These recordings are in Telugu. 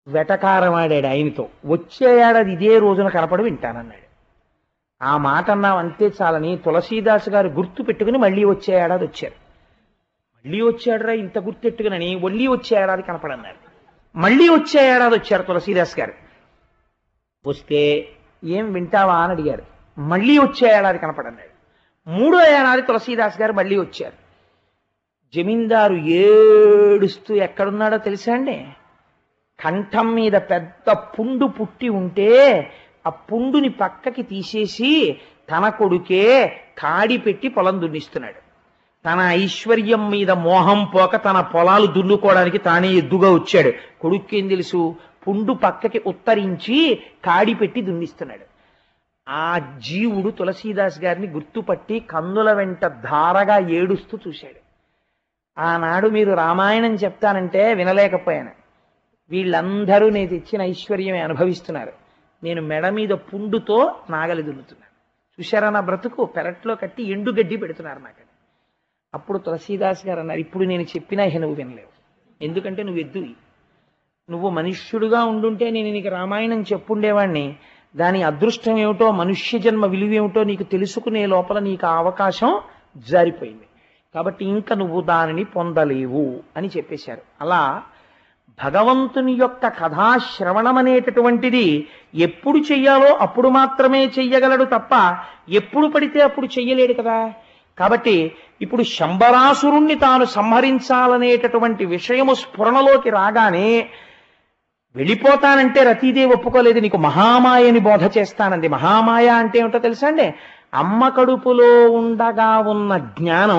వెటకారం ఆడాడు ఆయనతో వచ్చే ఏడాది ఇదే రోజున కనపడి వింటానన్నాడు ఆ మాట అన్నాం అంతే చాలని తులసీదాస్ గారు గుర్తు పెట్టుకుని మళ్ళీ వచ్చే ఏడాది వచ్చారు మళ్ళీ వచ్చాడురా ఇంత గుర్తెట్టుకునని మళ్ళీ వచ్చే ఏడాది కనపడన్నారు మళ్ళీ వచ్చే ఏడాది వచ్చారు తులసీదాస్ గారు వస్తే ఏం వింటావా అని అడిగారు మళ్ళీ వచ్చే ఏడాది కనపడన్నాడు మూడో ఏడాది తులసీదాస్ గారు మళ్ళీ వచ్చారు జమీందారు ఏడుస్తూ ఎక్కడున్నాడో తెలుసా అండి కంఠం మీద పెద్ద పుండు పుట్టి ఉంటే ఆ పుండుని పక్కకి తీసేసి తన కొడుకే కాడి పెట్టి పొలం దున్నిస్తున్నాడు తన ఐశ్వర్యం మీద మోహం పోక తన పొలాలు దున్నుకోవడానికి తానే ఎద్దుగా వచ్చాడు కొడుక్కేం తెలుసు పుండు పక్కకి ఉత్తరించి కాడి పెట్టి దున్నిస్తున్నాడు ఆ జీవుడు తులసీదాస్ గారిని గుర్తుపట్టి కందుల వెంట ధారగా ఏడుస్తూ చూశాడు ఆనాడు మీరు రామాయణం చెప్తానంటే వినలేకపోయాను వీళ్ళందరూ నేను తెచ్చిన ఐశ్వర్యమే అనుభవిస్తున్నారు నేను మెడ మీద పుండుతో నాగలి దున్నుతున్నాను చూశారా నా బ్రతుకు పెరట్లో కట్టి ఎండుగడ్డి పెడుతున్నారు నాకు అప్పుడు తులసీదాస్ గారు అన్నారు ఇప్పుడు నేను చెప్పినా ఇక నువ్వు వినలేవు ఎందుకంటే నువ్వు ఎద్దువి నువ్వు మనుష్యుడుగా ఉండుంటే నేను నీకు రామాయణం చెప్పుండేవాణ్ణి దాని అదృష్టం ఏమిటో మనుష్య జన్మ విలువ ఏమిటో నీకు తెలుసుకునే లోపల నీకు ఆ అవకాశం జారిపోయింది కాబట్టి ఇంకా నువ్వు దానిని పొందలేవు అని చెప్పేశారు అలా భగవంతుని యొక్క కథాశ్రవణం అనేటటువంటిది ఎప్పుడు చెయ్యాలో అప్పుడు మాత్రమే చెయ్యగలడు తప్ప ఎప్పుడు పడితే అప్పుడు చెయ్యలేడు కదా కాబట్టి ఇప్పుడు శంబరాసురుణ్ణి తాను సంహరించాలనేటటువంటి విషయము స్ఫురణలోకి రాగానే వెళ్ళిపోతానంటే రతీదేవి ఒప్పుకోలేదు నీకు మహామాయని బోధ చేస్తానంది మహామాయ అంటే ఏమిటో తెలుసా అండి అమ్మ కడుపులో ఉండగా ఉన్న జ్ఞానం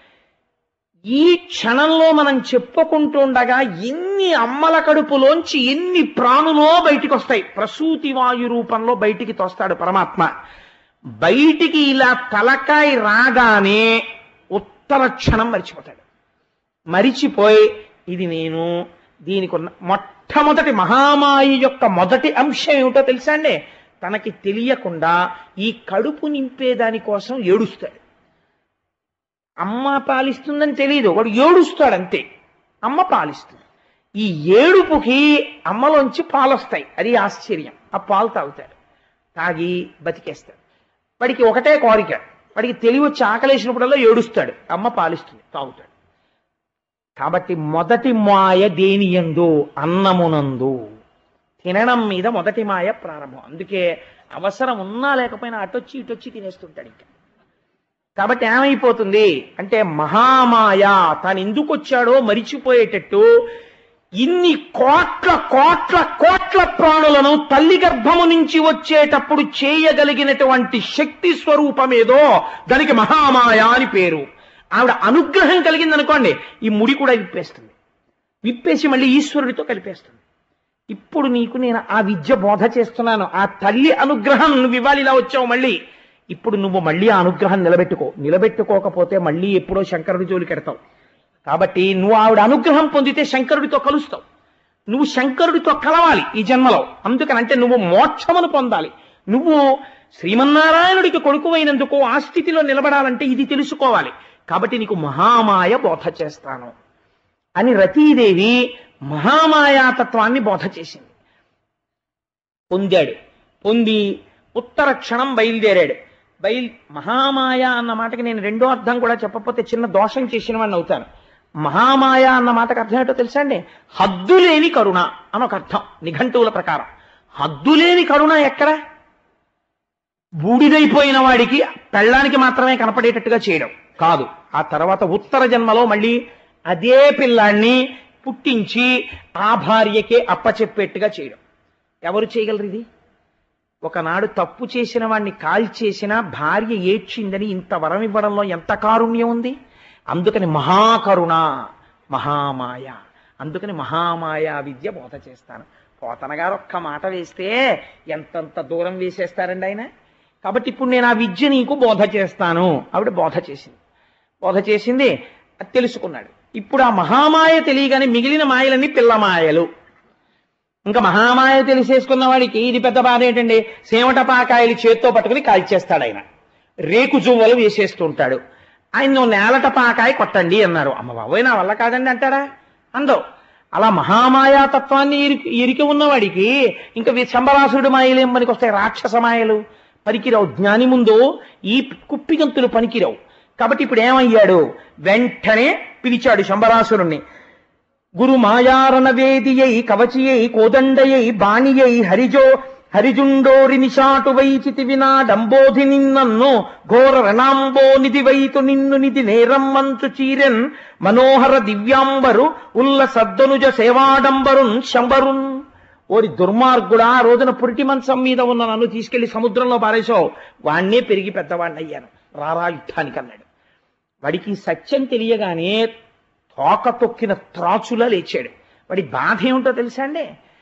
ఈ క్షణంలో మనం చెప్పుకుంటుండగా ఎన్ని అమ్మల కడుపులోంచి ఎన్ని ప్రాణులో బయటికి వస్తాయి ప్రసూతి వాయు రూపంలో బయటికి తోస్తాడు పరమాత్మ బయటికి ఇలా తలకాయ రాగానే ఉత్తర క్షణం మరిచిపోతాడు మరిచిపోయి ఇది నేను దీనికి ఉన్న మొట్టమొదటి మహామాయి యొక్క మొదటి అంశం ఏమిటో తెలుసా అండి తనకి తెలియకుండా ఈ కడుపు నింపేదాని కోసం ఏడుస్తాడు అమ్మ పాలిస్తుందని తెలియదు వాడు ఏడుస్తాడు అంతే అమ్మ పాలిస్తుంది ఈ ఏడుపుకి అమ్మలోంచి పాలు వస్తాయి అది ఆశ్చర్యం ఆ పాలు తాగుతాడు తాగి బతికేస్తాడు వాడికి ఒకటే కోరిక వాడికి తెలివి వచ్చి ఆకలేసినప్పుడల్లా ఏడుస్తాడు అమ్మ పాలిస్తుంది తాగుతాడు కాబట్టి మొదటి మాయ దేనియందు అన్నమునందు తినడం మీద మొదటి మాయ ప్రారంభం అందుకే అవసరం ఉన్నా లేకపోయినా అటొచ్చి ఇటొచ్చి తినేస్తుంటాడు ఇంకా కాబట్టి ఏమైపోతుంది అంటే మహామాయ తాను ఎందుకు వచ్చాడో మరిచిపోయేటట్టు ఇన్ని కోట్ల కోట్ల కోట్ల ప్రాణులను తల్లి గర్భము నుంచి వచ్చేటప్పుడు చేయగలిగినటువంటి శక్తి స్వరూపమేదో దానికి మహామాయ అని పేరు ఆవిడ అనుగ్రహం కలిగింది అనుకోండి ఈ ముడి కూడా విప్పేస్తుంది విప్పేసి మళ్ళీ ఈశ్వరుడితో కలిపేస్తుంది ఇప్పుడు నీకు నేను ఆ విద్య బోధ చేస్తున్నాను ఆ తల్లి అనుగ్రహం నువ్వు ఇవ్వాలి ఇలా వచ్చావు మళ్ళీ ఇప్పుడు నువ్వు మళ్ళీ ఆ అనుగ్రహం నిలబెట్టుకో నిలబెట్టుకోకపోతే మళ్ళీ ఎప్పుడో శంకరుడి జోలికి ఎడతావు కాబట్టి నువ్వు ఆవిడ అనుగ్రహం పొందితే శంకరుడితో కలుస్తావు నువ్వు శంకరుడితో కలవాలి ఈ జన్మలో అందుకని అంటే నువ్వు మోక్షమును పొందాలి నువ్వు శ్రీమన్నారాయణుడికి కొడుకువైనందుకు ఆ స్థితిలో నిలబడాలంటే ఇది తెలుసుకోవాలి కాబట్టి నీకు మహామాయ బోధ చేస్తాను అని రతీదేవి మహామాయాతత్వాన్ని బోధ చేసింది పొందాడు పొంది ఉత్తర క్షణం బయలుదేరాడు బయలు మహామాయ అన్న మాటకి నేను రెండో అర్థం కూడా చెప్పకపోతే చిన్న దోషం చేసిన వాడిని అవుతాను మహామాయ అన్న మాటకు అర్థం ఏంటో తెలుసా అండి హద్దులేని కరుణ అని ఒక అర్థం నిఘంటువుల ప్రకారం హద్దులేని కరుణ ఎక్కడ బూడిదైపోయిన వాడికి పెళ్ళానికి మాత్రమే కనపడేటట్టుగా చేయడం కాదు ఆ తర్వాత ఉత్తర జన్మలో మళ్ళీ అదే పిల్లాన్ని పుట్టించి ఆ భార్యకే అప్పచెప్పేట్టుగా చేయడం ఎవరు చేయగలరు ఇది ఒకనాడు తప్పు చేసిన వాడిని కాల్చేసిన భార్య ఏడ్చిందని ఇంత వరం ఇవ్వడంలో ఎంత కారుణ్యం ఉంది అందుకని మహాకరుణ మహామాయ అందుకని మహామాయా విద్య బోధ చేస్తాను పోతన గారు ఒక్క మాట వేస్తే ఎంతంత దూరం వేసేస్తారండి ఆయన కాబట్టి ఇప్పుడు నేను ఆ విద్య నీకు బోధ చేస్తాను ఆవిడ బోధ చేసింది బోధ చేసింది అది తెలుసుకున్నాడు ఇప్పుడు ఆ మహామాయ తెలియగానే మిగిలిన మాయలన్నీ పిల్లమాయలు ఇంకా మహామాయ తెలిసేసుకున్న వాడికి ఇది పెద్ద బాధ ఏంటండి సేమటపాకాయలు చేత్తో పట్టుకుని కాల్చేస్తాడు ఆయన రేకు జువ్వలు వేసేస్తుంటాడు ఆయన నువ్వు నేలటపాకాయ కొట్టండి అన్నారు అమ్మ బాబోయ్ నా వల్ల కాదండి అంటారా అందో అలా మహామాయాతత్వాన్ని ఎరికి ఎరిక ఉన్నవాడికి ఇంకా వి- శంబరాసురుడు మాయలేం పనికి వస్తాయి రాక్షస మాయలు పనికిరావు జ్ఞాని ముందు ఈ కుప్పిగంతులు పనికిరావు కాబట్టి ఇప్పుడు ఏమయ్యాడు వెంటనే పిలిచాడు శంబరాసురుణ్ణి గురు మాయారణ వేదియై కవచియై కోదండయై బాణియై హరిజో హరిజుండోరి నిశాటు వైచితి వినా డంబోధి నిన్నన్ను ఘోర రణాంబో నిధి వైతు నిన్ను నిధి నేరమ్మంచు చీరెన్ మనోహర దివ్యాంబరు ఉల్ల సద్దనుజ సేవాడంబరున్ శంబరున్ ఓరి దుర్మార్గుడా ఆ రోజున పురిటి మంచం మీద ఉన్న నన్ను తీసుకెళ్లి సముద్రంలో పారేశావు వాణ్ణే పెరిగి పెద్దవాడిని అయ్యాను రారా యుద్ధానికి అన్నాడు వాడికి సత్యం తెలియగానే తోక తొక్కిన త్రాచులా లేచాడు వాడి బాధ ఏమిటో తెలుసా అండి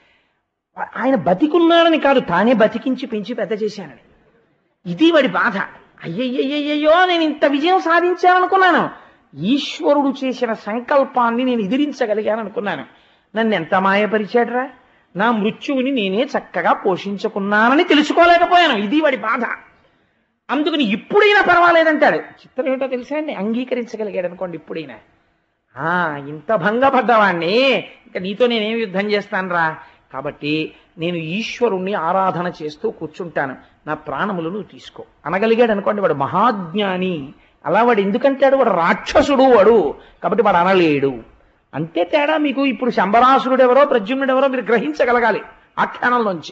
ఆయన బతికున్నాడని కాదు తానే బతికించి పెంచి పెద్ద చేశానని ఇది వాడి బాధ అయ్యయ్యయ్యయ్యో నేను ఇంత విజయం సాధించాననుకున్నాను ఈశ్వరుడు చేసిన సంకల్పాన్ని నేను ఎదిరించగలిగాను అనుకున్నాను నన్ను ఎంత మాయపరిచాడురా నా మృత్యువుని నేనే చక్కగా పోషించుకున్నానని తెలుసుకోలేకపోయాను ఇది వాడి బాధ అందుకని ఇప్పుడైనా పర్వాలేదంటాడు చిత్రం ఏంటో తెలుసా అండి అంగీకరించగలిగాడు అనుకోండి ఇప్పుడైనా ఆ ఇంత భంగపడ్డవాణ్ణి ఇంకా నీతో నేనేం యుద్ధం చేస్తానురా కాబట్టి నేను ఈశ్వరుణ్ణి ఆరాధన చేస్తూ కూర్చుంటాను నా ప్రాణములు నువ్వు తీసుకో అనగలిగాడు అనుకోండి వాడు మహాజ్ఞాని అలా వాడు ఎందుకంటాడు వాడు రాక్షసుడు వాడు కాబట్టి వాడు అనలేడు అంతే తేడా మీకు ఇప్పుడు శంబరాసురుడు ఎవరో ప్రద్యుమ్నుడు ఎవరో మీరు గ్రహించగలగాలి ఆఖ్యానంలోంచి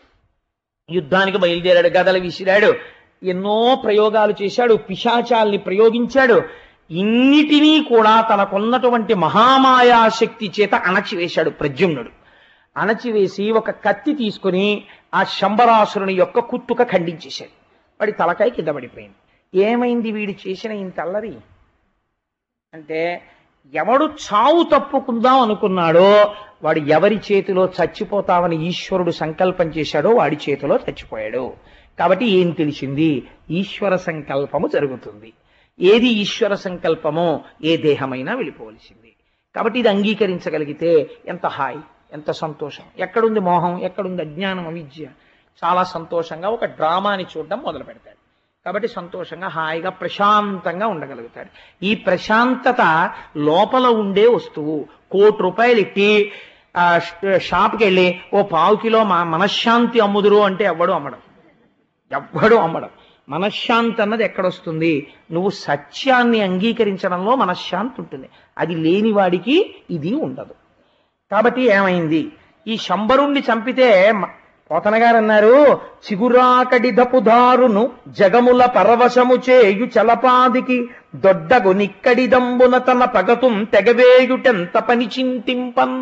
యుద్ధానికి బయలుదేరాడు గదలు విసిరాడు ఎన్నో ప్రయోగాలు చేశాడు పిశాచాల్ని ప్రయోగించాడు ఇన్నిటినీ కూడా తనకున్నటువంటి మహామాయా శక్తి చేత అణచివేశాడు ప్రద్యుమ్నుడు అణచివేసి ఒక కత్తి తీసుకుని ఆ శంబరాసురుని యొక్క కుత్తుక ఖండించేశాడు వాడి తలకాయ కింద పడిపోయింది ఏమైంది వీడు చేసిన ఇంత అల్లరి అంటే ఎవడు చావు తప్పుకుందాం అనుకున్నాడో వాడు ఎవరి చేతిలో చచ్చిపోతావని ఈశ్వరుడు సంకల్పం చేశాడో వాడి చేతిలో చచ్చిపోయాడు కాబట్టి ఏం తెలిసింది ఈశ్వర సంకల్పము జరుగుతుంది ఏది ఈశ్వర సంకల్పమో ఏ దేహమైనా వెళ్ళిపోవలసింది కాబట్టి ఇది అంగీకరించగలిగితే ఎంత హాయి ఎంత సంతోషం ఎక్కడుంది మోహం ఎక్కడుంది అజ్ఞానం అవిద్య చాలా సంతోషంగా ఒక డ్రామాని చూడడం మొదలు పెడతాడు కాబట్టి సంతోషంగా హాయిగా ప్రశాంతంగా ఉండగలుగుతాడు ఈ ప్రశాంతత లోపల ఉండే వస్తువు కోటి రూపాయలు ఇట్టి ఆ ష- షాప్కి వెళ్ళి ఓ పావు కిలో మా మనశ్శాంతి అమ్ముదురు అంటే ఎవ్వడు అమ్మడం ఎవ్వడు అమ్మడం మనశ్శాంతి అన్నది ఎక్కడొస్తుంది నువ్వు సత్యాన్ని అంగీకరించడంలో మనశ్శాంతి ఉంటుంది అది లేని వాడికి ఇది ఉండదు కాబట్టి ఏమైంది ఈ శంబరుణ్ణి చంపితే మ- పోతన గారు అన్నారు చిగురాకడి దపుదారును జగముల పరవశము చేయు చలపాదికి దొడ్డగు నిక్కడి దంబున తన పగతుం తెగవేయుటెంత పని చింతింపన్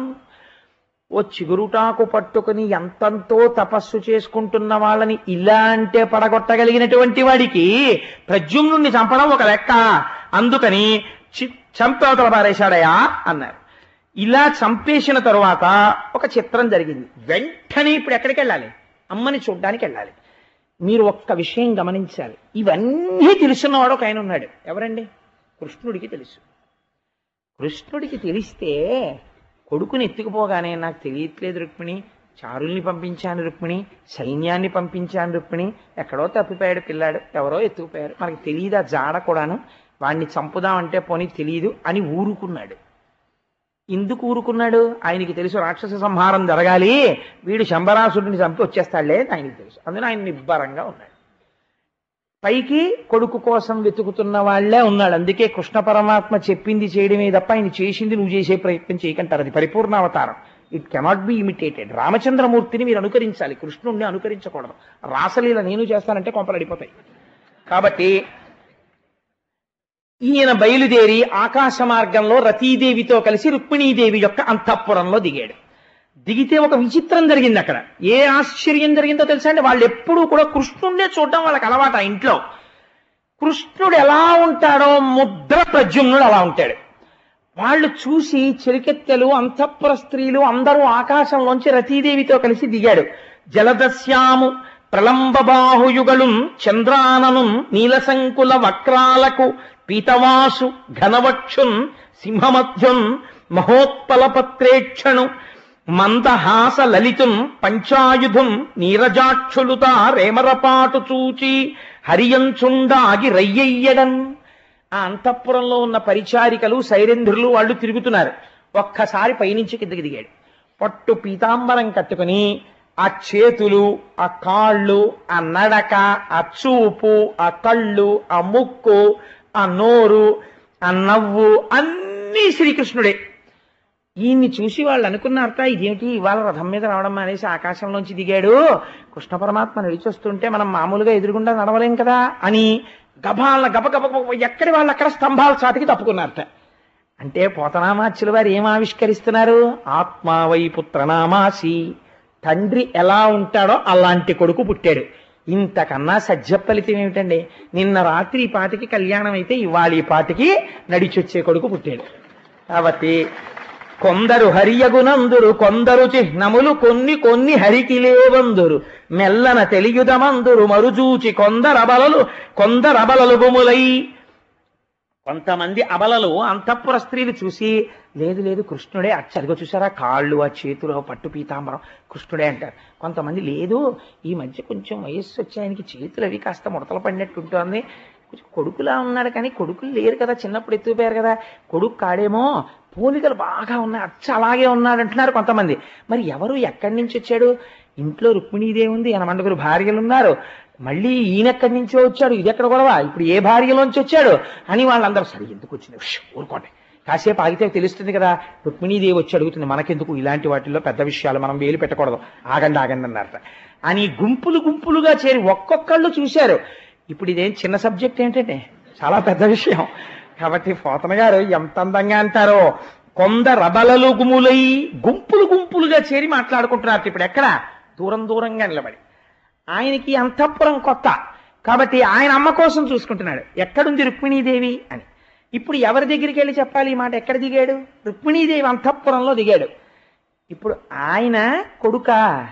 ఓ చిగురుటాకు పట్టుకుని ఎంతంతో తపస్సు చేసుకుంటున్న వాళ్ళని ఇలా అంటే పడగొట్టగలిగినటువంటి వాడికి ప్రద్యుమ్నుణ్ణి చంపడం ఒక లెక్క అందుకని చి- చంపేవతల పారేశాడయా అన్నారు ఇలా చంపేసిన తరువాత ఒక చిత్రం జరిగింది వెంటనే ఇప్పుడు ఎక్కడికి వెళ్ళాలి అమ్మని చూడ్డానికి వెళ్ళాలి మీరు ఒక్క విషయం గమనించాలి ఇవన్నీ తెలుసున్నవాడు ఒక ఆయన ఉన్నాడు ఎవరండి కృష్ణుడికి తెలుసు కృష్ణుడికి తెలిస్తే కొడుకుని ఎత్తుకుపోగానే నాకు తెలియట్లేదు రుక్మిణి చారుల్ని పంపించాను రుక్మిణి సైన్యాన్ని పంపించాను రుక్మిణి ఎక్కడో తప్పిపోయాడు పిల్లాడు ఎవరో ఎత్తుకుపోయారు మనకి తెలియదు ఆ జాడ కూడాను వాడిని చంపుదామంటే పోనీ తెలియదు అని ఊరుకున్నాడు ఎందుకు ఊరుకున్నాడు ఆయనకి తెలుసు రాక్షస సంహారం జరగాలి వీడు శంబరాసుడిని చంపి వచ్చేస్తాడులే అని ఆయనకి తెలుసు అందులో ఆయన నిబ్బరంగా ఉన్నాడు పైకి కొడుకు కోసం వెతుకుతున్న వాళ్లే ఉన్నాడు అందుకే కృష్ణ పరమాత్మ చెప్పింది చేయడమే తప్ప ఆయన చేసింది నువ్వు చేసే ప్రయత్నం చేయకంటారు అది పరిపూర్ణ అవతారం ఇట్ కెనాట్ బి ఇమిటేటెడ్ రామచంద్రమూర్తిని మీరు అనుకరించాలి కృష్ణుణ్ణి అనుకరించకూడదు రాసలీల నేను చేస్తానంటే కొంపలు అడిపోతాయి కాబట్టి ఈయన బయలుదేరి ఆకాశ మార్గంలో రతీదేవితో కలిసి రుక్మిణీదేవి యొక్క అంతఃపురంలో దిగాడు దిగితే ఒక విచిత్రం జరిగింది అక్కడ ఏ ఆశ్చర్యం జరిగిందో తెలుసా అండి వాళ్ళు ఎప్పుడూ కూడా కృష్ణుణ్ణే చూడడం వాళ్ళకి అలవాటు ఆ ఇంట్లో కృష్ణుడు ఎలా ఉంటాడో ముద్ర ప్రద్యుమ్నుడు అలా ఉంటాడు వాళ్ళు చూసి చెలికెత్తెలు అంతఃపుర స్త్రీలు అందరూ ఆకాశంలోంచి రతీదేవితో కలిసి దిగాడు జలదస్యాము ప్రలంబబాహుయుగలు చంద్రానను నీలసంకుల వక్రాలకు పీతవాసు ఘనవక్షున్ సింహమధ్యున్ మహోత్పలపత్రేక్షణు మందహాస లలితున్ పంచాయుధుం నీరజాక్షులుత రేమరపాటు చూచి హరియంచుండాగి రయ్యయ్యడన్ ఆ అంతఃపురంలో ఉన్న పరిచారికలు సైరేంద్రులు వాళ్ళు తిరుగుతున్నారు ఒక్కసారి పైనుంచి కిందకి దిగాడు పట్టు పీతాంబరం కట్టుకుని ఆ చేతులు ఆ కాళ్ళు ఆ నడక ఆ చూపు ఆ కళ్ళు ఆ ముక్కు ఆ నోరు ఆ నవ్వు అన్నీ శ్రీకృష్ణుడే ఈయన్ని చూసి వాళ్ళు అనుకున్నారట ఇదేమిటి ఇవాళ రథం మీద రావడం అనేసి ఆకాశంలోంచి దిగాడు కృష్ణ పరమాత్మ నడిచొస్తుంటే మనం మామూలుగా ఎదురుగుండా నడవలేం కదా అని గభాల గబ గబ గబ ఎక్కడి వాళ్ళు అక్కడ స్తంభాల చాటికి తప్పుకున్నారట అంటే పోతనామాచ్యుల వారు ఏం ఆవిష్కరిస్తున్నారు ఆత్మావై పుత్రనామాసి తండ్రి ఎలా ఉంటాడో అలాంటి కొడుకు పుట్టాడు ఇంతకన్నా సజ్జ ఫలితం ఏమిటండి నిన్న రాత్రి ఈ పాటికి కళ్యాణం అయితే ఇవాళ ఈ పాటికి నడిచొచ్చే కొడుకు పుట్టాడు కాబట్టి కొందరు హరియగునందురు కొందరు చిహ్నములు కొన్ని కొన్ని హరికి లేవందురు మెల్లన తెలియుదమందురు మరుజూచి కొందరబలలు కొందరబలలు గుములై కొంతమంది అబలలు అంతఃపుర స్త్రీలు చూసి లేదు లేదు కృష్ణుడే అచ్చరిగా చూసారా కాళ్ళు ఆ చేతులు ఆ పట్టు పీతాంబరం కృష్ణుడే అంటారు కొంతమంది లేదు ఈ మధ్య కొంచెం వయస్సు వచ్చి ఆయనకి చేతులు అవి కాస్త ముడతలు పడినట్టు ఉంటుంది కొంచెం కొడుకులా ఉన్నాడు కానీ కొడుకులు లేరు కదా చిన్నప్పుడు ఎత్తుకుపోయారు కదా కొడుకు కాడేమో పోలికలు బాగా ఉన్నాయి అచ్చ అలాగే ఉన్నాడు అంటున్నారు కొంతమంది మరి ఎవరు ఎక్కడి నుంచి వచ్చాడు ఇంట్లో రుక్మిణీదేవి ఉంది ఆయన మండుగురు భార్యలు ఉన్నారు మళ్ళీ ఈయన ఎక్కడి నుంచో వచ్చాడు ఇది ఎక్కడ గొడవ ఇప్పుడు ఏ భార్యలోంచి వచ్చాడు అని వాళ్ళందరూ సరే ఎందుకు వచ్చింది ఉష్, ఊరుకోండి కాసేపు ఆగితే తెలుస్తుంది కదా రుక్మిణీదేవి వచ్చి అడుగుతుంది మనకెందుకు ఇలాంటి వాటిల్లో పెద్ద విషయాలు మనం వేలు పెట్టకూడదు ఆగండి ఆగండి అన్నారట అని గుంపులు గుంపులుగా చేరి ఒక్కొక్కళ్ళు చూశారు ఇప్పుడు ఇదేం చిన్న సబ్జెక్ట్ ఏంటంటే చాలా పెద్ద విషయం కాబట్టి పోతన గారు ఎంత అందంగా అంటారో కొందరు అబలలు గుములై గుంపులు గుంపులుగా చేరి మాట్లాడుకుంటున్నారు ఇప్పుడు ఎక్కడ దూరం దూరంగా నిలబడి ఆయనకి అంతఃపురం కొత్త కాబట్టి ఆయన అమ్మ కోసం చూసుకుంటున్నాడు ఎక్కడుంది రుక్మిణీదేవి అని ఇప్పుడు ఎవరి దగ్గరికి వెళ్ళి చెప్పాలి ఈ మాట ఎక్కడ దిగాడు రుక్మిణీదేవి అంతఃపురంలో దిగాడు ఇప్పుడు ఆయన కొడుక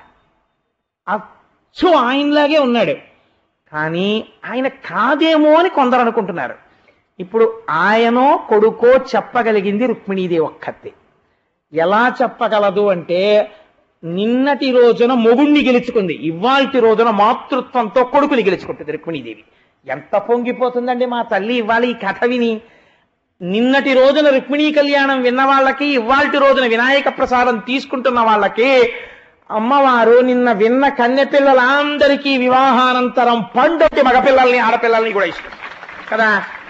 అచ్చు ఆయనలాగే ఉన్నాడు కానీ ఆయన కాదేమో అని కొందరు అనుకుంటున్నారు ఇప్పుడు ఆయనో కొడుకో చెప్పగలిగింది రుక్మిణీదేవి ఒక్కతే ఎలా చెప్పగలదు అంటే నిన్నటి రోజున మొగుణ్ణి గెలుచుకుంది ఇవాల్టి రోజున మాతృత్వంతో కొడుకుని గెలుచుకుంటుంది రుక్మిణీదేవి ఎంత పొంగిపోతుందండి మా తల్లి ఇవాళ ఈ కథ విని నిన్నటి రోజున రుక్మిణీ కళ్యాణం విన్న వాళ్ళకి ఇవాల్టి రోజున వినాయక ప్రసాదం తీసుకుంటున్న వాళ్ళకి అమ్మవారు నిన్న విన్న కన్నె పిల్లలందరికీ వివాహానంతరం పండొట్టి మగపిల్లల్ని ఆడపిల్లల్ని కూడా ఇష్టం కదా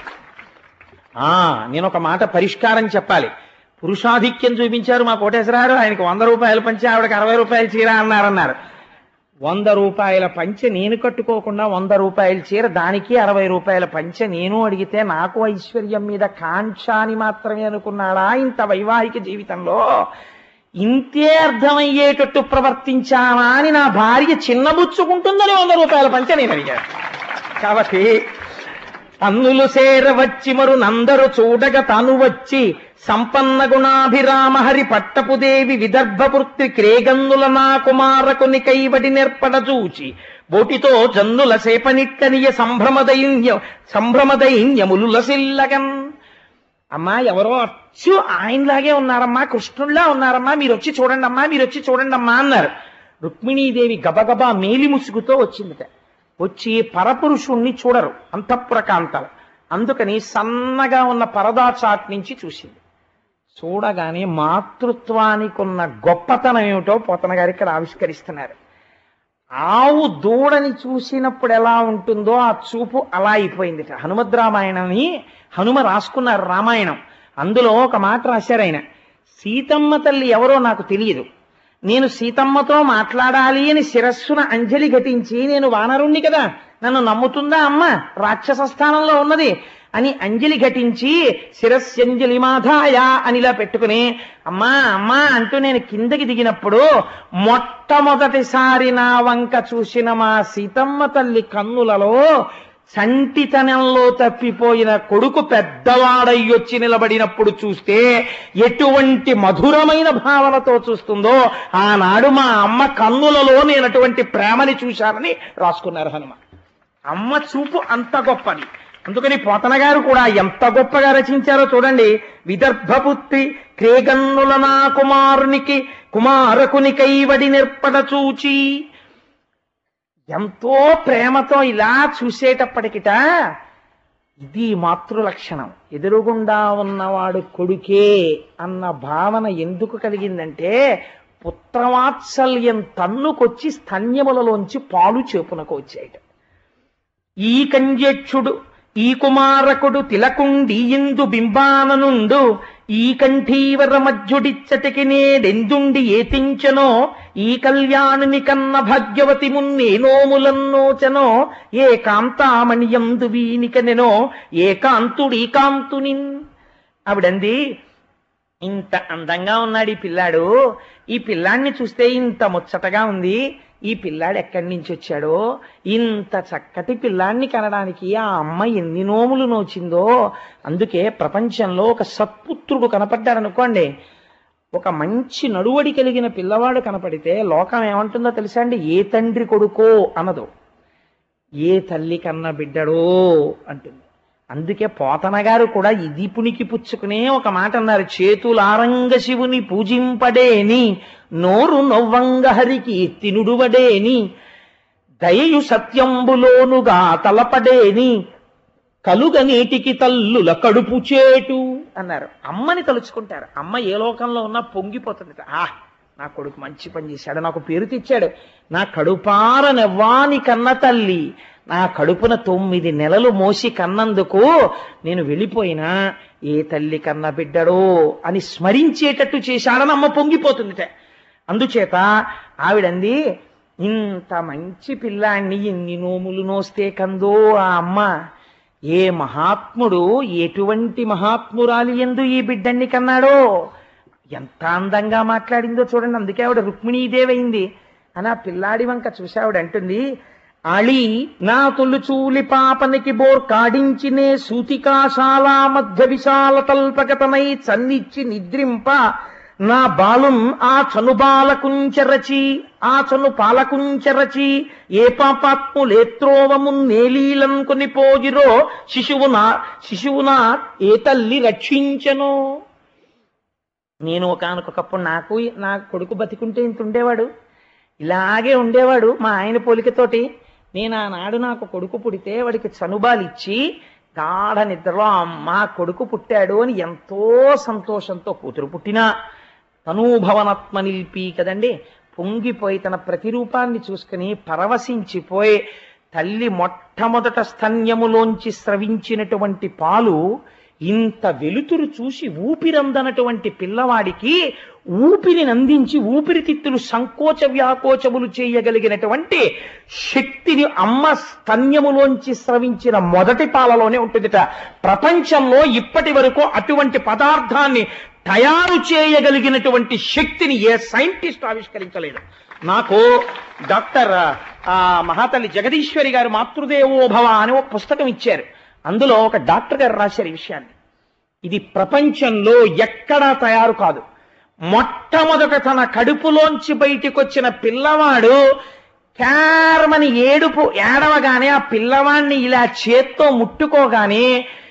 ఆ నేను ఒక మాట పరిష్కారం చెప్పాలి పురుషాధిక్యం చూపించారు మా కోటేశ్వరారు ఆయనకు వంద రూపాయలు పంచి ఆవిడకి అరవై రూపాయలు చీర అన్నారన్నారు వంద రూపాయల పంచె నేను కట్టుకోకుండా వంద రూపాయల చీర దానికి అరవై రూపాయల పంచె నేను అడిగితే నాకు ఐశ్వర్యం మీద కాంక్ష అని మాత్రమే అనుకున్నాడా ఇంత వైవాహిక జీవితంలో ఇంతే అర్థమయ్యేటట్టు ప్రవర్తించానా అని నా భార్య చిన్నబుచ్చుకుంటుందని వంద రూపాయల పంచె నేను అడిగాను కాబట్టి అన్నులు సేరవచ్చి మరు నందరు చూడగ తాను వచ్చి సంపన్న గుణాభిరామ హరి పట్టపుదేవి విదర్భపుత్రి క్రేగన్నుల నా కుమారకుని కైవడి నెర్పడ చూచి బోటితో జన్నుల సేపనిట్టనియ సంభ్రమదైన్య సంభ్రమదైన్యములు లసిల్లగన్ అమ్మా ఎవరో అచ్చు ఆయనలాగే ఉన్నారమ్మా కృష్ణుల్లా ఉన్నారమ్మా మీరు వచ్చి చూడండి అమ్మా మీరు వచ్చి చూడండి అమ్మా అన్నారు రుక్మిణీదేవి గబగబా మేలి ముసుగుతో వచ్చిందట వచ్చి పరపురుషుణ్ణి చూడరు అంతఃపుర కాంతలు అందుకని సన్నగా ఉన్న పరదా చాట్ నుంచి చూసింది చూడగానే మాతృత్వానికి ఉన్న గొప్పతనం ఏమిటో పోతన గారు ఇక్కడ ఆవిష్కరిస్తున్నారు ఆవు దూడని చూసినప్పుడు ఎలా ఉంటుందో ఆ చూపు అలా అయిపోయింది హనుమద్ రామాయణని హనుమ రాసుకున్నారు రామాయణం అందులో ఒక మాట రాశారు ఆయన సీతమ్మ తల్లి ఎవరో నాకు తెలియదు నేను సీతమ్మతో మాట్లాడాలి అని శిరస్సున అంజలి ఘటించి నేను వానరుణ్ణి కదా నన్ను నమ్ముతుందా అమ్మ రాక్షస స్థానంలో ఉన్నది అని అంజలి ఘటించి శిరస్యంజలి మాధాయ అనిలా పెట్టుకుని అమ్మా అమ్మా అంటూ నేను కిందకి దిగినప్పుడు మొట్టమొదటిసారి నా వంక చూసిన మా సీతమ్మ తల్లి కన్నులలో సంటితనంలో తప్పిపోయిన కొడుకు పెద్దవాడయ్యొచ్చి నిలబడినప్పుడు చూస్తే ఎటువంటి మధురమైన భావనతో చూస్తుందో ఆనాడు మా అమ్మ కన్నులలో నేను అటువంటి ప్రేమని చూశానని రాసుకున్నారు హనుమ అమ్మ చూపు అంత గొప్పది అందుకని పోతన గారు కూడా ఎంత గొప్పగా రచించారో చూడండి విదర్భపుత్రి క్రేగన్నుల నా కుమారునికి కుమారకుని కైవడి నిర్పడ చూచి ఎంతో ప్రేమతో ఇలా చూసేటప్పటికిట ఇది మాతృ లక్షణం ఎదురుగుండా ఉన్నవాడు కొడుకే అన్న భావన ఎందుకు కలిగిందంటే పుత్రవాత్సల్యం తన్నుకొచ్చి స్తన్యములలోంచి పాలు చేపునకు వచ్చాయట ఈ కంజక్షుడు ఈ కుమారకుడు తిలకుండి ఇందు బింబాననుండు ఈ కంఠీవర మధ్యుడిచ్చటికి నేడెందుండి ఏతించనో ఈ కళ్యాణుని కన్న భాగ్యవతి మున్నే నోములన్నోచనో ఏ కాంతామణియందు వీనికనెనో ఏ కాంతుడి కాంతునిన్ ఆవిడంది ఇంత అందంగా ఉన్నాడు ఈ పిల్లాడు ఈ పిల్లాడిని చూస్తే ఇంత ముచ్చటగా ఉంది ఈ పిల్లాడు ఎక్కడి నుంచి వచ్చాడో ఇంత చక్కటి పిల్లాడిని కనడానికి ఆ అమ్మ ఎన్ని నోములు నోచిందో అందుకే ప్రపంచంలో ఒక సత్పుత్రుడు కనపడ్డాడు అనుకోండి ఒక మంచి నడువడి కలిగిన పిల్లవాడు కనపడితే లోకం ఏమంటుందో తెలుసా అండి ఏ తండ్రి కొడుకో అనదు ఏ తల్లి కన్న బిడ్డడో అంటుంది అందుకే పోతన గారు కూడా ఇది పునికి పుచ్చుకునే ఒక మాట అన్నారు చేతులారంగ శివుని పూజింపడేని నోరు నొవ్వంగ హరికి తినుడువడేని దయయు సత్యంబులోనుగా తలపడేని కలుగ నీటికి తల్లుల కడుపు చేటు అన్నారు అమ్మని తలుచుకుంటారు అమ్మ ఏ లోకంలో ఉన్నా పొంగిపోతుంది ఆ నా కొడుకు మంచి పని చేశాడు నాకు పేరు తెచ్చాడు నా కడుపార నెవ్వాని కన్న తల్లి నా కడుపున తొమ్మిది నెలలు మోసి కన్నందుకు నేను వెళ్ళిపోయినా ఏ తల్లి కన్న బిడ్డడో అని స్మరించేటట్టు చేశాడని అమ్మ పొంగిపోతుందిట అందుచేత ఆవిడంది ఇంత మంచి పిల్లాన్ని ఎన్ని నోములు నోస్తే కందో ఆ అమ్మ ఏ మహాత్ముడు ఎటువంటి మహాత్మురాలి ఎందు ఈ బిడ్డన్ని కన్నాడో ఎంత అందంగా మాట్లాడిందో చూడండి అందుకే ఆవిడ రుక్మిణీదేవైంది అని ఆ పిల్లాడి వంక చూసి ఆవిడ అంటుంది అళి నా తొలుచూలి పాపనికి బోర్ కాడించినే సూతికాశాల మధ్య విశాల తల్పగతమై చన్నిచ్చి నిద్రింప నా బాలుం ఆ చను బాలకుంచరచి ఆ చను పాలకుంచరచి ఏ పాపాత్ములేత్రోవము నేలీలం కొని పోజిరో శిశువున శిశువున ఏ తల్లి రక్షించను నేను ఒకనకొకప్పుడు నాకు నా కొడుకు బతికుంటే ఇంత ఉండేవాడు ఇలాగే ఉండేవాడు మా ఆయన పోలికతోటి నేను ఆనాడు నాకు కొడుకు పుడితే వాడికి చనుబాలిచ్చి గాఢ నిద్రలో అమ్మ కొడుకు పుట్టాడు అని ఎంతో సంతోషంతో కూతురు పుట్టినా తనూభవనత్మ నిలిపి కదండి పొంగిపోయి తన ప్రతిరూపాన్ని చూసుకుని పరవశించిపోయి తల్లి మొట్టమొదట స్తన్యములోంచి స్రవించినటువంటి పాలు ఇంత వెలుతురు చూసి ఊపిరందనటువంటి పిల్లవాడికి ఊపిరిని అందించి ఊపిరితిత్తులు సంకోచ వ్యాకోచములు చేయగలిగినటువంటి శక్తిని అమ్మ స్తన్యములోంచి స్రవించిన మొదటి పాలలోనే ఉంటుందిట ప్రపంచంలో ఇప్పటి వరకు అటువంటి పదార్థాన్ని తయారు చేయగలిగినటువంటి శక్తిని ఏ సైంటిస్ట్ ఆవిష్కరించలేదు నాకు డాక్టర్ ఆ, మహాతల్లి జగదీశ్వరి గారు మాతృదేవోభవ అని ఒక పుస్తకం ఇచ్చారు అందులో ఒక డాక్టర్ గారు రాశారు ఈ విషయాన్ని ఇది ప్రపంచంలో ఎక్కడా తయారు కాదు మొట్టమొదట తన కడుపులోంచి బయటికి వచ్చిన పిల్లవాడు క్యారమని ఏడుపు ఏడవగానే ఆ పిల్లవాడిని ఇలా చేత్తో ముట్టుకోగానే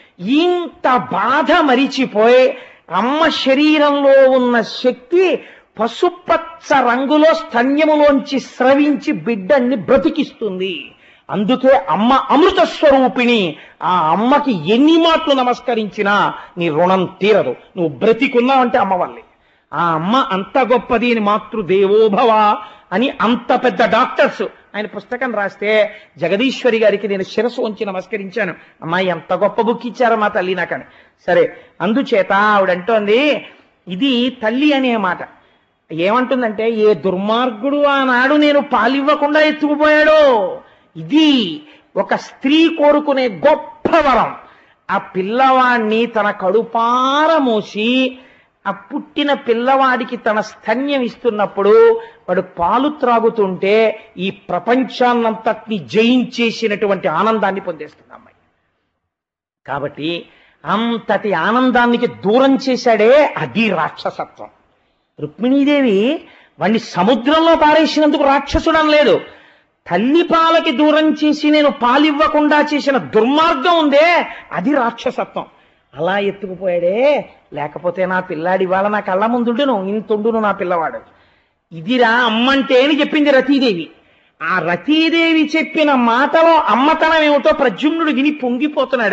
ఇంత బాధ మరిచిపోయి అమ్మ శరీరంలో ఉన్న శక్తి పసుపచ్చ రంగులో స్తన్యములోంచి స్రవించి బిడ్డన్ని బ్రతికిస్తుంది అందుకే అమ్మ అమృత స్వరూపిణి ఆ అమ్మకి ఎన్ని మాటలు నమస్కరించినా నీ రుణం తీరదు నువ్వు బ్రతికున్నావంటే అమ్మ వల్లే ఆ అమ్మ అంత గొప్పది అని మాతృదేవోభవ అని అంత పెద్ద డాక్టర్స్ ఆయన పుస్తకం రాస్తే జగదీశ్వరి గారికి నేను శిరస్సు ఉంచి నమస్కరించాను అమ్మాయి ఎంత గొప్ప బుక్ ఇచ్చారో మా తల్లి నాకని సరే అందుచేత ఆవిడంటోంది ఇది తల్లి అనే మాట ఏమంటుందంటే ఏ దుర్మార్గుడు ఆనాడు నేను పాలివ్వకుండా ఎత్తుకుపోయాడో ఇది ఒక స్త్రీ కోరుకునే గొప్ప వరం ఆ పిల్లవాణ్ణి తన కడుపార మోసి ఆ పుట్టిన పిల్లవాడికి తన స్తన్యం ఇస్తున్నప్పుడు వాడు పాలు త్రాగుతుంటే ఈ ప్రపంచాన్నంతటిని జయించేసినటువంటి ఆనందాన్ని పొందేస్తుంది అమ్మాయి కాబట్టి అంతటి ఆనందానికి దూరం చేశాడే అది రాక్షసత్వం రుక్మిణీదేవి వాణ్ణి సముద్రంలో పారేసినందుకు రాక్షసుడం లేదు తల్లి పాలకి దూరం చేసి నేను పాలివ్వకుండా చేసిన దుర్మార్గం ఉందే అది రాక్షసత్వం అలా ఎత్తుకుపోయాడే లేకపోతే నా పిల్లాడి వాళ్ళ నా కళ్ళ ముందుండును ఇంతుండును నా పిల్లవాడు ఇదిరా అమ్మంటే అని చెప్పింది రతీదేవి ఆ రతీదేవి చెప్పిన మాటలో అమ్మతనం ఏమిటో ప్రద్యుమ్నుడు విని పొంగిపోతున్నాడు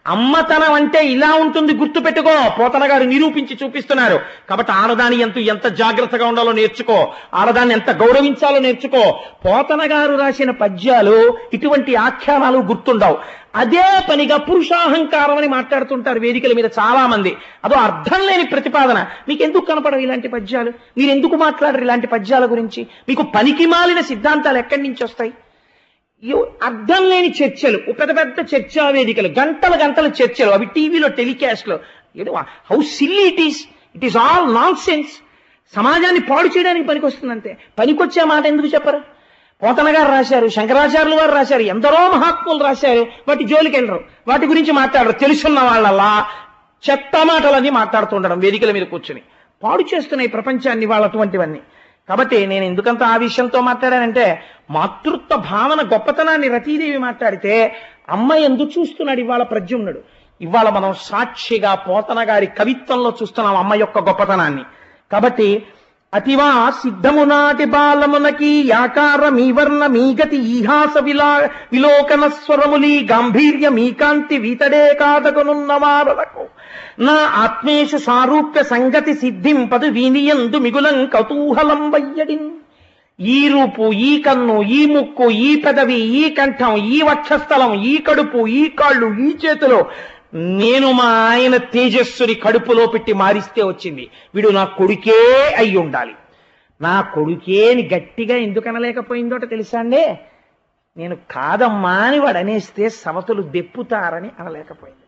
అమ్మతనం అంటే ఇలా ఉంటుంది గుర్తుపెట్టుకో పోతన గారు నిరూపించి చూపిస్తున్నారు కాబట్టి ఆడదాని ఎంత ఎంత జాగ్రత్తగా ఉండాలో నేర్చుకో ఆడదాన్ని ఎంత గౌరవించాలో నేర్చుకో పోతన గారు రాసిన పద్యాలు ఇటువంటి ఆఖ్యానాలు గుర్తుండవు అదే పనిగా పురుషాహంకారం అని మాట్లాడుతుంటారు వేదికల మీద చాలా మంది అదో అర్థం లేని ప్రతిపాదన మీకు ఎందుకు కనపడవు ఇలాంటి పద్యాలు మీరు ఎందుకు మాట్లాడరు ఇలాంటి పద్యాల గురించి మీకు పనికి మాలిన సిద్ధాంతాలు ఎక్కడి నుంచి వస్తాయి ఇవి అర్థం లేని చర్చలు పెద్ద పెద్ద చర్చా వేదికలు గంటల గంటల చర్చలు అవి టీవీలో టెలికాస్ట్లో ఏదో how silly it is it is all nonsense సమాజాన్ని పాడు చేయడానికి పనికొస్తుంది అంతే పనికొచ్చే మాట ఎందుకు చెప్పరు పోతన గారు రాశారు శంకరాచార్యులు వారు రాశారు ఎందరో మహాత్ములు రాశారు వాటి జోలికి వెళ్ళరు వాటి గురించి మాట్లాడరు తెలుసున్న వాళ్ళలా చెత్త మాటలన్నీ మాట్లాడుతుండడం వేదికల మీద కూర్చుని పాడు చేస్తున్నాయి ప్రపంచాన్ని వాళ్ళ అటువంటివన్నీ కాబట్టి నేను ఎందుకంత ఆ విషయంతో మాట్లాడానంటే మాతృత్వ భావన గొప్పతనాన్ని రతీదేవి మాట్లాడితే అమ్మ ఎందుకు చూస్తున్నాడు ఇవాళ ప్రద్యుమ్నుడు ఇవాళ మనం సాక్షిగా పోతన గారి కవిత్వంలో చూస్తున్నాం అమ్మ యొక్క గొప్పతనాన్ని కాబట్టి అతివా సిద్ధమునాటి బాలమునకి యాకార మీవర్ణ మీగతి ఈహాస విలా విలోకన స్వరములి గాంభీర్య మీకాంతి వీతడే కాదగనున్నవారలకు నా ఆత్మేషు సారూప్య సంగతి సిద్ధింపదు వీనియందు మిగులం కౌతూహలం వయ్యడిన్ ఈ రూపు ఈ కన్ను ఈ ముక్కు ఈ పెదవి ఈ కంఠం ఈ వక్షస్థలం ఈ కడుపు ఈ కాళ్ళు ఈ చేతులు నేను మా ఆయన తేజస్సుని కడుపులో పెట్టి మారిస్తే వచ్చింది వీడు నా కొడుకే అయి ఉండాలి నా కొడుకే అని గట్టిగా ఎందుకు అనలేకపోయిందోట తెలుసా అండి నేను కాదమ్మా అని వాడు అనేస్తే సమతులు దెప్పుతారని అనలేకపోయింది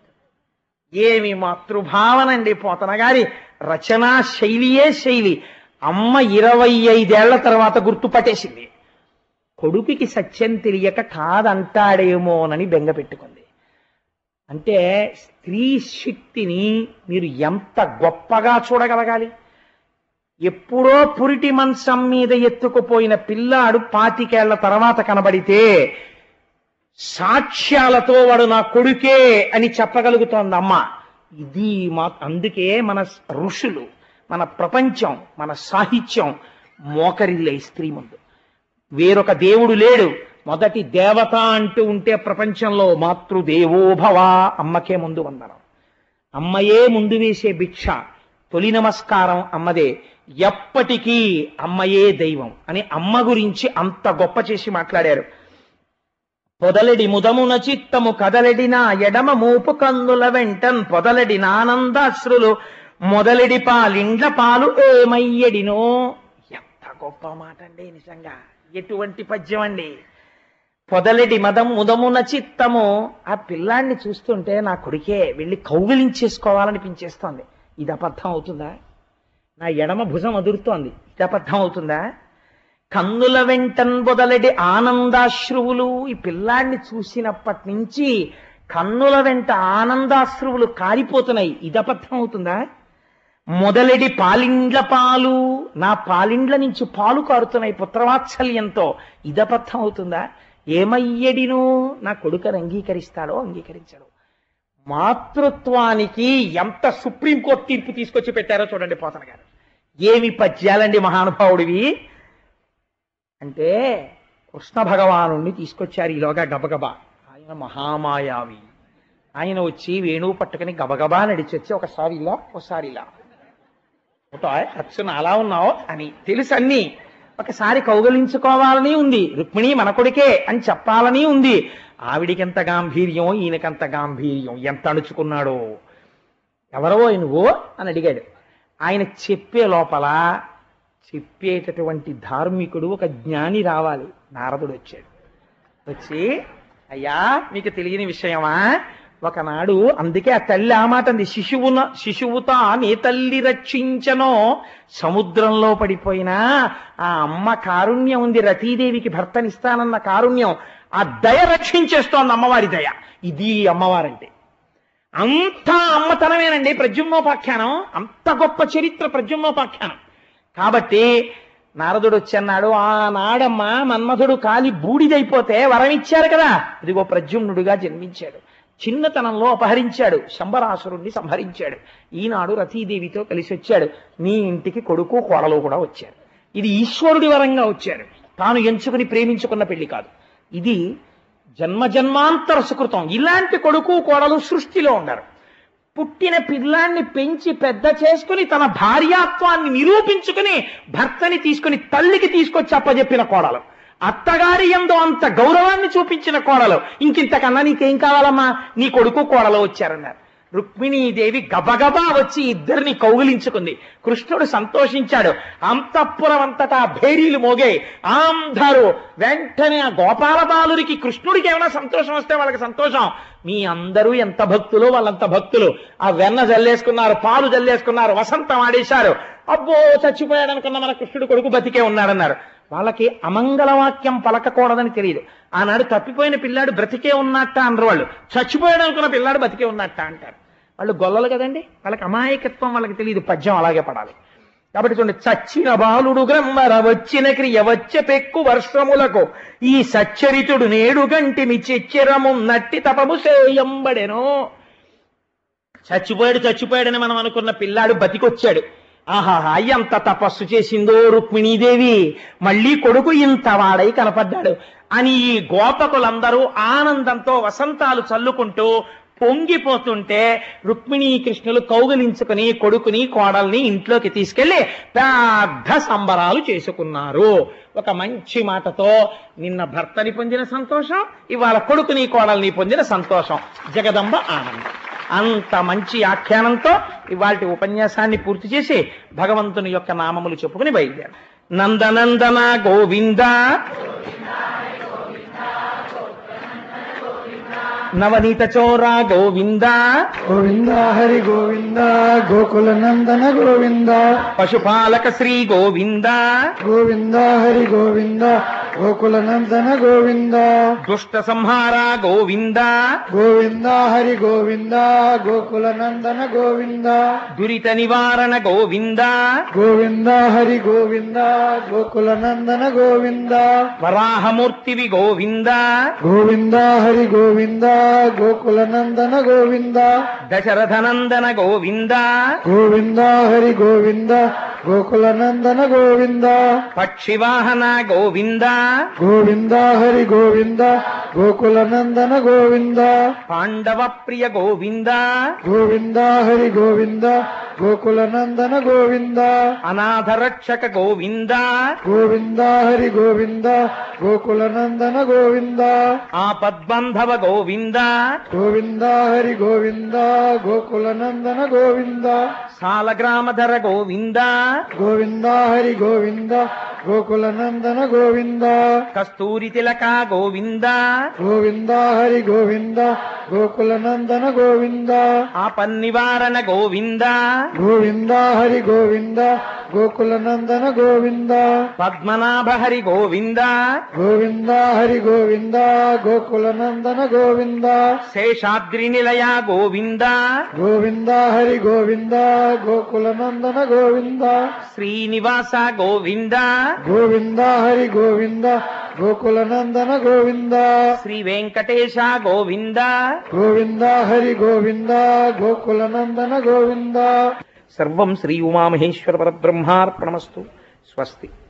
ఏమి మాతృభావన అండి పోతన గారి రచనా శైలియే శైలి అమ్మ ఇరవై ఐదేళ్ల తర్వాత గుర్తుపట్టేసింది కొడుకుకి సత్యం తెలియక కాదంటాడేమోనని బెంగ పెట్టుకుంది అంటే స్త్రీ శక్తిని మీరు ఎంత గొప్పగా చూడగలగాలి ఎప్పుడో పురిటి మంచం మీద ఎత్తుకుపోయిన పిల్లాడు పాతికేళ్ల తర్వాత కనబడితే సాక్ష్యాలతో వాడు నా కొడుకే అని చెప్పగలుగుతోంది అమ్మ ఇది మా అందుకే మన ఋషులు మన ప్రపంచం మన సాహిత్యం మోకరిల్లే స్త్రీ ముందు వేరొక దేవుడు లేడు మొదటి దేవత అంటూ ఉంటే ప్రపంచంలో మాతృదేవోభవ అమ్మకే ముందు వందనం అమ్మయే ముందు వేసే భిక్ష తొలి నమస్కారం అమ్మదే ఎప్పటికీ అమ్మయే దైవం అని అమ్మ గురించి అంత గొప్ప చేసి మాట్లాడారు పొదలెడి ముదమున చిత్తము కదలెడిన ఎడమ మూపు కందుల వెంటన్ పొదలెడి నానందాశ్రులు మొదలెడి పాలిండ్ల పాలు ఏమయ్యడినో ఎంత గొప్ప మాట అండి నిజంగా ఎటువంటి పద్యం అండి పొదలెడి మదం ముదమున చిత్తము ఆ పిల్లాన్ని చూస్తుంటే నా కొడుకే వెళ్ళి కౌగిలించేసుకోవాలనిపించేస్తోంది ఇది అబద్ధం అవుతుందా నా ఎడమ భుజం అదురుతోంది ఇది అబద్ధం అవుతుందా కన్నుల వెంటన్ బొదలెడి ఆనందాశ్రువులు ఈ పిల్లాన్ని చూసినప్పటి నుంచి కన్నుల వెంట ఆనందాశ్రువులు కారిపోతున్నాయి ఇది అబద్ధం అవుతుందా మొదలెడి పాలిండ్ల పాలు నా పాలిండ్ల నుంచి పాలు కారుతున్నాయి పుత్రవాత్సల్యంతో ఇదబద్ధం అవుతుందా ఏమయ్యడిను నా కొడుకని అంగీకరిస్తాడో అంగీకరించడు మాతృత్వానికి ఎంత సుప్రీంకోర్టు తీర్పు తీసుకొచ్చి పెట్టారో చూడండి పోతన గారు ఏమి పద్యాలండి మహానుభావుడివి అంటే కృష్ణ భగవాను తీసుకొచ్చారు ఈలోగా గబగబా ఆయన మహామాయావి ఆయన వచ్చి వేణువు పట్టుకుని గబగబా నడిచొచ్చి ఒకసారి ఇలా ఒకసారి ఇలా ఒకటో అచ్చున అలా ఉన్నావు అని తెలుసు అన్ని ఒకసారి కౌగలించుకోవాలని ఉంది రుక్మిణి మన కొడుకే అని చెప్పాలని ఉంది ఆవిడికెంత గాంభీర్యం ఈయనకంత గాంభీర్యం ఎంత అణుచుకున్నాడో ఎవరో నువ్వు అని అడిగాడు ఆయన చెప్పే లోపల చెప్పేటటువంటి ధార్మికుడు ఒక జ్ఞాని రావాలి నారదుడు వచ్చాడు వచ్చి అయ్యా మీకు తెలియని విషయమా ఒకనాడు అందుకే ఆ తల్లి ఆ మాట అంది శిశువున శిశువుతా నీ తల్లి రక్షించనో సముద్రంలో పడిపోయినా ఆ అమ్మ కారుణ్యం ఉంది రతీదేవికి భర్తనిస్తానన్న కారుణ్యం ఆ దయ రక్షించేస్తోంది అమ్మవారి దయ ఇది అమ్మవారంటే అంత అమ్మతనమేనండి ప్రద్యుమ్నోపాఖ్యానం అంత గొప్ప చరిత్ర ప్రద్యుమ్నోపాఖ్యానం కాబట్టి నారదుడు వచ్చి అన్నాడు ఆ నాడమ్మ మన్మధుడు కాలి బూడిదైపోతే వరం ఇచ్చారు కదా ఇదిగో ప్రద్యుమ్నుడుగా జన్మించాడు చిన్నతనంలో అపహరించాడు శంబరాసురుణ్ణి సంహరించాడు ఈనాడు రతీదేవితో కలిసి వచ్చాడు నీ ఇంటికి కొడుకు కోడలు కూడా వచ్చారు ఇది ఈశ్వరుడి వరంగా వచ్చారు తాను ఎంచుకుని ప్రేమించుకున్న పెళ్లి కాదు ఇది జన్మ జన్మాంతర సుకృతం ఇలాంటి కొడుకు కోడలు సృష్టిలో ఉండరు పుట్టిన పిల్లాన్ని పెంచి పెద్ద చేసుకుని తన భార్యాత్వాన్ని నిరూపించుకుని భర్తని తీసుకుని తల్లికి తీసుకొచ్చి అప్పజెప్పిన కోడలు అత్తగారి ఎందు అంత గౌరవాన్ని చూపించిన కోడలు ఇంకింతకన్నా నీకేం కావాలమ్మా నీ కొడుకు కోడలు వచ్చారన్నారు రుక్మిణీదేవి గబగబా వచ్చి ఇద్దరిని కౌగిలించుకుంది కృష్ణుడు సంతోషించాడు అంతఃపురం అంతటా భేరీలు మోగాయి అందరూ వెంటనే ఆ గోపాల బాలురికి కృష్ణుడికి ఏమైనా సంతోషం వస్తే వాళ్ళకి సంతోషం మీ అందరూ ఎంత భక్తులు వాళ్ళంత భక్తులు ఆ వెన్న జల్లేసుకున్నారు పాలు జల్లేసుకున్నారు వసంతం ఆడేశారు అబ్బో చచ్చిపోయాడు అనుకున్న మన కృష్ణుడు కొడుకు బతికే ఉన్నాడన్నారు వాళ్ళకి అమంగళవాక్యం పలకకూడదని తెలియదు ఆనాడు తప్పిపోయిన పిల్లాడు బ్రతికే ఉన్నట్ట అన్నారు వాళ్ళు చచ్చిపోయాడు అనుకున్న పిల్లాడు బతికే ఉన్నట్ట అంటారు వాళ్ళు గొల్లలు కదండి వాళ్ళకి అమాయకత్వం వాళ్ళకి తెలియదు పద్యం అలాగే పడాలి కాబట్టి చూడండి చచ్చిన బాలుడు గ్రమ్మర వచ్చిన క్రియ వచ్చే పెక్కు వర్షములకు ఈ సచ్చరితుడు నేడు గంటిమి చెచ్చెరము నట్టి తపము సేయంబడెను చచ్చిపోయాడు చచ్చిపోయాడని మనం అనుకున్న పిల్లాడు బతికొచ్చాడు ఆహాహా ఎంత తపస్సు చేసిందో రుక్మిణీదేవి మళ్ళీ కొడుకు ఇంత వాడై కనపడ్డాడు అని ఈ గోపకులందరూ ఆనందంతో వసంతాలు చల్లుకుంటూ పొంగిపోతుంటే రుక్మిణీ కృష్ణులు కౌగిలించుకుని కొడుకుని కోడల్ని ఇంట్లోకి తీసుకెళ్లి పెద్ద సంబరాలు చేసుకున్నారు ఒక మంచి మాటతో నిన్న భర్తని పొందిన సంతోషం ఇవాళ కొడుకుని కోడల్ని పొందిన సంతోషం జగదంబ ఆనందం అంత మంచి ఆఖ్యానంతో ఇవాటి ఉపన్యాసాన్ని పూర్తి చేసి భగవంతుని యొక్క నామములు చెప్పుకుని బయలుదేరు నందనందన గోవింద నవనీత చోర గోవింద గోవింద హరి గోవింద గోకుల నందన గోవింద పశుపాలక శ్రీ గోవింద గోవింద హరి గోవింద గోకుల నందన గోవింద దుష్ట సంహార గోవింద గోవింద హరి గోవింద గోకుల నందన గోవింద దురిత నివారణ గోవింద గోవింద హరి గోవింద గోకుల నందన గోవింద వరాహమూర్తివి గోవింద గోవింద హరి గోవింద గోకుల నందన గోవింద దశరథనందన గోవింద గోవింద హరి గోవింద గోకుల నందన గోవింద పక్షివాహన గోవింద గోవింద హరి గోవింద గోకుల నందన గోవింద పాండవ ప్రియ గోవింద గోవింద హరి గోవింద గోకుల నందన గోవింద అనాథ రక్షక గోవింద గోవింద హరి గోవింద గోకుల నందన గోవింద ఆపద్బంధవ గోవింద గోవింద హరి గోవింద గోకుల నందన గోవింద సాలగ్రామధర గోవింద గోవింద హరి గోవింద గోకుల నందన గోవింద కస్తూరి తిలక గోవింద గోవింద హరి గోవింద గోకుల నందన గోవింద ఆపన్నివారణ గోవింద గోవింద హరి గోవింద గోకుల నందన గోవింద పద్మనాభ హరి గోవింద గోవింద హరి గోవింద గోకుల నందన గోవింద శేషాద్రి నిలయ గోవింద గోవింద హరి గోవింద గోకుల నందన గోవింద శ్రీనివాస గోవింద గోవింద హరి గోవింద గోకుల నందన గోవింద శ్రీ వెంకటేశ గోవింద గోవింద హరి గోవింద గోకుల నందన గోవింద సర్వం శ్రీ ఉమామహేశ్వర పరబ్రహ్మార్పణమస్తు స్వస్తి